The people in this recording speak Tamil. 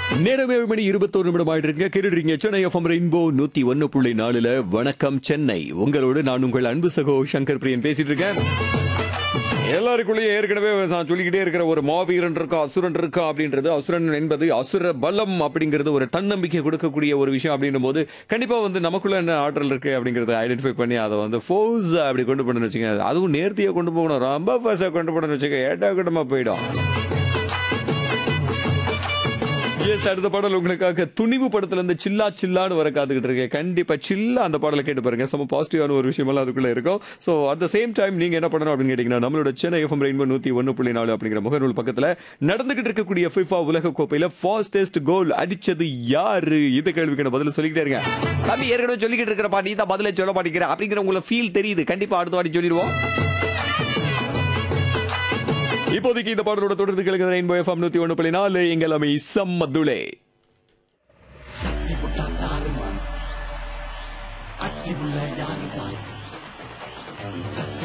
நேரம் ஏழு மணி இருபத்தோரு நிமிடம் ஆயிட்டு இருக்கு கேட்டுறீங்க சென்னை எஃப்எம் ரெயின்போ நூத்தி ஒன்னு புள்ளி நாலுல வணக்கம் சென்னை உங்களோடு நான் உங்கள் அன்பு சகோ சங்கர் பிரியன் பேசிட்டு இருக்கேன் எல்லாருக்குள்ளேயும் ஏற்கனவே நான் சொல்லிக்கிட்டே இருக்கிற ஒரு மாவீரன் இருக்கா அசுரன் இருக்கா அப்படின்றது அசுரன் என்பது அசுர பலம் அப்படிங்கிறது ஒரு தன்னம்பிக்கை கொடுக்கக்கூடிய ஒரு விஷயம் அப்படின்னும் போது கண்டிப்பா வந்து நமக்குள்ள என்ன ஆற்றல் இருக்கு அப்படிங்கறத ஐடென்டிஃபை பண்ணி அதை வந்து ஃபோர்ஸ் அப்படி கொண்டு போகணும்னு வச்சுங்க அதுவும் நேர்த்தியா கொண்டு போகணும் ரொம்ப ஃபாஸ்டா கொண்டு போகணும்னு வச்சுக்க ஏட்டா கூட்டமா போயிடும் எஸ் அடுத்த பாடல் உங்களுக்காக துணிவு படத்துல இருந்து சில்லா சில்லான்னு வர காத்துக்கிட்டு இருக்கேன் கண்டிப்பா சில்லா அந்த பாடலை கேட்டு பாருங்க செம்ம பாசிட்டிவான ஒரு விஷயமெல்லாம் அதுக்குள்ள இருக்கும் so at the same time நீங்க என்ன பண்ணணும் அப்படின்னு கேட்டீங்கன்னா நம்மளோட சென்னை எஃப்எம் ரெயின்போ நூத்தி ஒன்னு புள்ளி நாலு அப்படிங்கிற முகநூல் பக்கத்துல நடந்துகிட்டு இருக்கக்கூடிய ஃபிஃபா உலக கோப்பையில ஃபாஸ்டஸ்ட் கோல் அடிச்சது யாரு இந்த கேள்விக்கு நான் பதில் சொல்லிக்கிட்டே இருங்க தம்பி ஏற்கனவே சொல்லிக்கிட்டு இருக்கிறப்பா நீ தான் பதிலை சொல்ல மாட்டேங்கிற அப்படிங்கிற உங்களுக்கு ஃபீல் தெரியுது கண்டிப்பா அடுத்த வாட்டி சொல்லிடுவோம் இப்போதைக்கு இந்த பாடலோட தொடர்ந்து கேளுங்க ரெயின்போ எஃப்எம் நூத்தி ஒன்னு புள்ளி நாலு எங்கள் அமை சம்மதுளே சக்தி புட்டா தாருமா அட்டி உள்ள யாரு பாரு